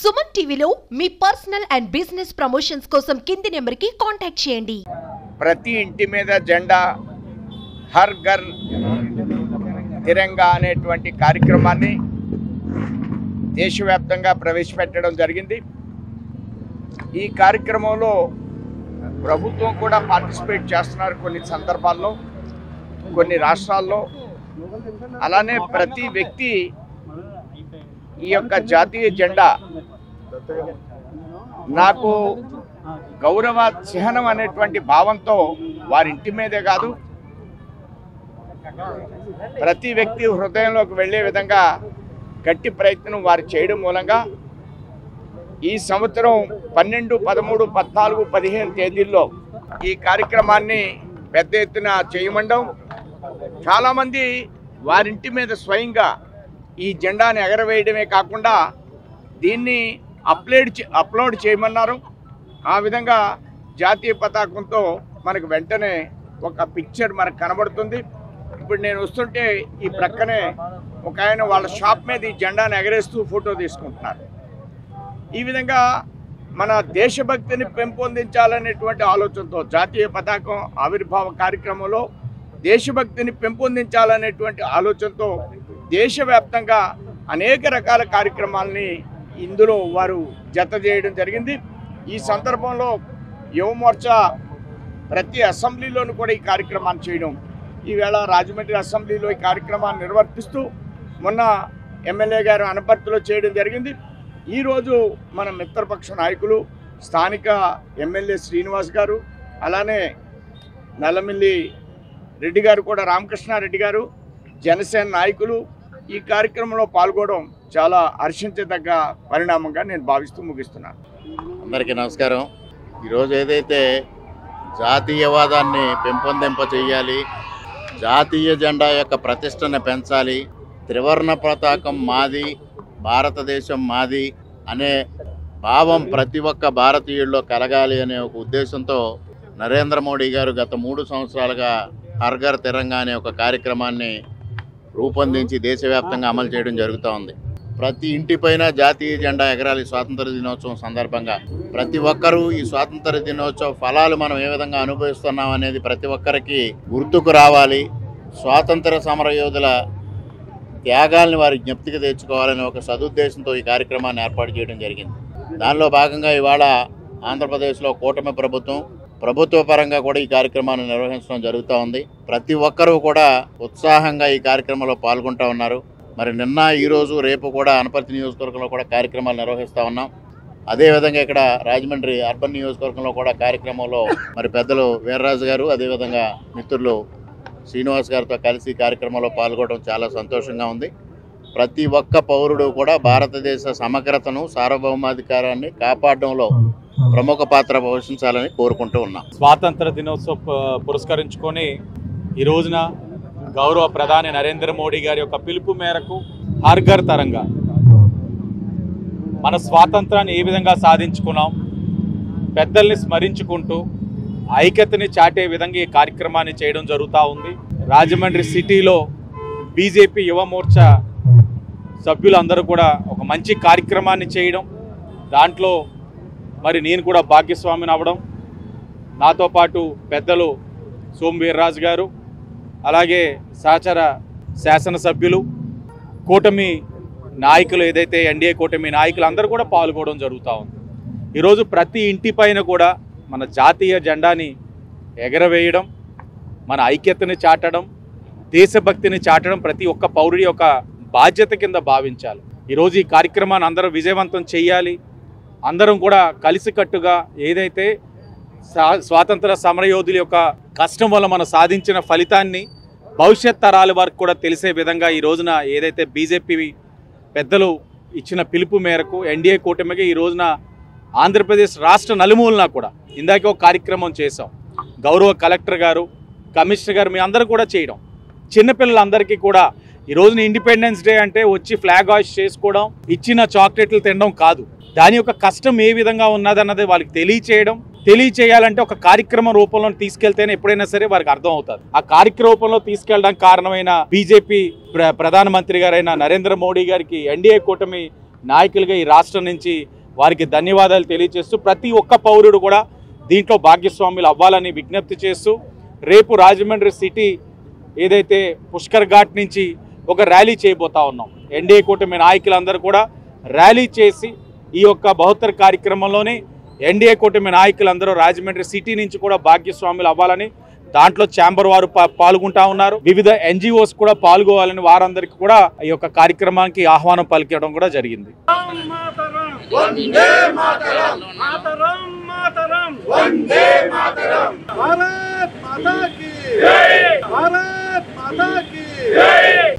సుమన్ టీవీలో మీ personal and business promotions కోసం కింది నెంబర్కి కాంటాక్ట్ చేయండి ప్రతి ఇంటి మీద జెండా హర్ ఘర్ తిరంగా అనేటువంటి కార్యక్రమాన్ని దేశవ్యాప్తంగా ప్రవేశపెట్టడం జరిగింది ఈ కార్యక్రమంలో ప్రభుత్వం కూడా పార్టిసిపేట్ చేస్తున్నారు కొన్ని సందర్భాల్లో కొన్ని రాష్ట్రాల్లో అలానే ప్రతి వ్యక్తి ఈ యొక్క జాతీయ జెండా నాకు గౌరవ చిహ్నం అనేటువంటి భావంతో వారి ఇంటి మీదే కాదు ప్రతి వ్యక్తి హృదయంలోకి వెళ్ళే విధంగా గట్టి ప్రయత్నం వారు చేయడం మూలంగా ఈ సంవత్సరం పన్నెండు పదమూడు పద్నాలుగు పదిహేను తేదీల్లో ఈ కార్యక్రమాన్ని పెద్ద ఎత్తున చేయమండం చాలామంది వారింటి మీద స్వయంగా ఈ జెండాని ఎగరవేయడమే కాకుండా దీన్ని అప్లోడ్ చే- అప్లోడ్ చేయమన్నారు ఆ విధంగా జాతీయ పతాకంతో మనకు వెంటనే ఒక పిక్చర్ మనకు కనబడుతుంది ఇప్పుడు నేను వస్తుంటే ఈ ప్రక్కనే ఒక ఆయన వాళ్ళ షాప్ మీద ఈ జెండాను ఎగరేస్తూ ఫోటో తీసుకుంటున్నారు ఈ విధంగా మన దేశభక్తిని పెంపొందించాలనేటువంటి ఆలోచనతో జాతీయ పతాకం ఆవిర్భావ కార్యక్రమంలో దేశభక్తిని పెంపొందించాలనేటువంటి ఆలోచనతో దేశవ్యాప్తంగా అనేక రకాల కార్యక్రమాలని ఇందులో వారు జత చేయడం జరిగింది ఈ సందర్భంలో యువమోర్చా ప్రతి అసెంబ్లీలోనూ కూడా ఈ కార్యక్రమాన్ని చేయడం ఈవేళ రాజమండ్రి అసెంబ్లీలో ఈ కార్యక్రమాన్ని నిర్వర్తిస్తూ మొన్న ఎమ్మెల్యే గారు అనపర్తిలో చేయడం జరిగింది ఈరోజు మన మిత్రపక్ష నాయకులు స్థానిక ఎమ్మెల్యే శ్రీనివాస్ గారు అలానే నల్లమిల్లి రెడ్డి గారు కూడా రామకృష్ణారెడ్డి గారు జనసేన నాయకులు ఈ కార్యక్రమంలో పాల్గొనడం చాలా హర్షించదగ్గ పరిణామంగా నేను భావిస్తూ ముగిస్తున్నాను అందరికీ నమస్కారం ఈరోజు ఏదైతే జాతీయవాదాన్ని పెంపొందింప చేయాలి జాతీయ జెండా యొక్క ప్రతిష్టను పెంచాలి త్రివర్ణ పతాకం మాది భారతదేశం మాది అనే భావం ప్రతి ఒక్క భారతీయుల్లో కలగాలి అనే ఒక ఉద్దేశంతో నరేంద్ర మోడీ గారు గత మూడు సంవత్సరాలుగా హర్ఘర్ తిరంగా అనే ఒక కార్యక్రమాన్ని రూపొందించి దేశవ్యాప్తంగా అమలు చేయడం జరుగుతూ ఉంది ప్రతి ఇంటిపైన జాతీయ జెండా ఎగరాలి స్వాతంత్ర దినోత్సవం సందర్భంగా ప్రతి ఒక్కరూ ఈ స్వాతంత్ర దినోత్సవ ఫలాలు మనం ఏ విధంగా అనుభవిస్తున్నాం అనేది ప్రతి ఒక్కరికి గుర్తుకు రావాలి స్వాతంత్ర సమరయోధుల త్యాగాల్ని వారి జ్ఞప్తికి తెచ్చుకోవాలనే ఒక సదుద్దేశంతో ఈ కార్యక్రమాన్ని ఏర్పాటు చేయడం జరిగింది దానిలో భాగంగా ఇవాళ ఆంధ్రప్రదేశ్లో కూటమి ప్రభుత్వం ప్రభుత్వ పరంగా కూడా ఈ కార్యక్రమాన్ని నిర్వహించడం జరుగుతూ ఉంది ప్రతి ఒక్కరూ కూడా ఉత్సాహంగా ఈ కార్యక్రమంలో పాల్గొంటూ ఉన్నారు మరి నిన్న ఈరోజు రేపు కూడా అనపర్తి నియోజకవర్గంలో కూడా కార్యక్రమాలు నిర్వహిస్తూ ఉన్నాం అదేవిధంగా ఇక్కడ రాజమండ్రి అర్బన్ నియోజకవర్గంలో కూడా కార్యక్రమంలో మరి పెద్దలు వీర్రాజు గారు అదేవిధంగా మిత్రులు శ్రీనివాస్ గారితో కలిసి ఈ కార్యక్రమంలో పాల్గొనడం చాలా సంతోషంగా ఉంది ప్రతి ఒక్క పౌరుడు కూడా భారతదేశ సమగ్రతను సార్వభౌమాధికారాన్ని కాపాడడంలో ప్రముఖ పాత్ర పోషించాలని కోరుకుంటూ ఉన్నాం స్వాతంత్ర దినోత్సవం ప- పురస్కరించుకొని ఈ రోజున గౌరవ ప్రధాని నరేంద్ర మోడీ గారి యొక్క పిలుపు మేరకు హర్ఘర్ తరంగా మన స్వాతంత్రాన్ని ఏ విధంగా సాధించుకున్నాం పెద్దల్ని స్మరించుకుంటూ ఐక్యతని చాటే విధంగా ఈ కార్యక్రమాన్ని చేయడం జరుగుతూ ఉంది రాజమండ్రి సిటీలో బీజేపీ యువ మోర్చా సభ్యులందరూ కూడా ఒక మంచి కార్యక్రమాన్ని చేయడం దాంట్లో మరి నేను కూడా భాగ్యస్వామిని అవ్వడం నాతో పాటు పెద్దలు సోము వీర్రాజు గారు అలాగే సహచర శాసనసభ్యులు కూటమి నాయకులు ఏదైతే ఎన్డీఏ కూటమి నాయకులు అందరూ కూడా పాల్గొనడం జరుగుతూ ఉంది ఈరోజు ప్రతి ఇంటి పైన కూడా మన జాతీయ జెండాని ఎగరవేయడం మన ఐక్యతని చాటడం దేశభక్తిని చాటడం ప్రతి ఒక్క పౌరుడి యొక్క బాధ్యత కింద భావించాలి ఈరోజు ఈ కార్యక్రమాన్ని అందరూ విజయవంతం చేయాలి అందరం కూడా కలిసికట్టుగా ఏదైతే స్వా- స్వాతంత్ర సమరయోధుల యొక్క కష్టం వల్ల మనం సాధించిన ఫలితాన్ని భవిష్యత్ తరాల వారికి కూడా తెలిసే విధంగా ఈ రోజున ఏదైతే బీజేపీ పెద్దలు ఇచ్చిన పిలుపు మేరకు ఎన్డీఏ కూటమికి ఈ రోజున ఆంధ్రప్రదేశ్ రాష్ట్ర నలుమూలన కూడా ఇందాకే ఒక కార్యక్రమం చేశాం గౌరవ కలెక్టర్ గారు కమిషనర్ గారు మీ అందరూ కూడా చేయడం చిన్నపిల్లలందరికీ కూడా ఈ రోజున ఇండిపెండెన్స్ డే అంటే వచ్చి ఫ్లాగ్ హాయిస్ చేసుకోవడం ఇచ్చిన చాక్లెట్లు తినడం కాదు దాని యొక్క కష్టం ఏ విధంగా ఉన్నదన్నది వాళ్ళకి తెలియచేయడం తెలియచేయాలంటే ఒక కార్యక్రమం రూపంలో తీసుకెళ్తేనే ఎప్పుడైనా సరే వారికి అర్థం అవుతుంది ఆ కార్యక్రమ రూపంలో తీసుకెళ్ళడానికి కారణమైన బీజేపీ ప్ర ప్రధానమంత్రి గారైన నరేంద్ర మోడీ గారికి ఎన్డీఏ కూటమి నాయకులుగా ఈ రాష్ట్రం నుంచి వారికి ధన్యవాదాలు తెలియజేస్తూ ప్రతి ఒక్క పౌరుడు కూడా దీంట్లో భాగ్యస్వాములు అవ్వాలని విజ్ఞప్తి చేస్తూ రేపు రాజమండ్రి సిటీ ఏదైతే పుష్కర్ ఘాట్ నుంచి ఒక ర్యాలీ చేయబోతా ఉన్నాం ఎన్డీఏ కూటమి నాయకులందరూ కూడా ర్యాలీ చేసి ఈ యొక్క బహుత్తర కార్యక్రమంలోనే ఎన్డీఏ కూటమి నాయకులందరూ రాజమండ్రి సిటీ నుంచి కూడా భాగ్యస్వాములు అవ్వాలని దాంట్లో ఛాంబర్ వారు పా- పాల్గొంటా ఉన్నారు వివిధ ఎన్జిఓస్ కూడా పాల్గొవాలని వారందరికీ కూడా ఈ యొక్క కార్యక్రమానికి ఆహ్వానం పలికడం కూడా జరిగింది మాతరం మాతరం వందే మాతరం భారత్ మాతా की भारत माता की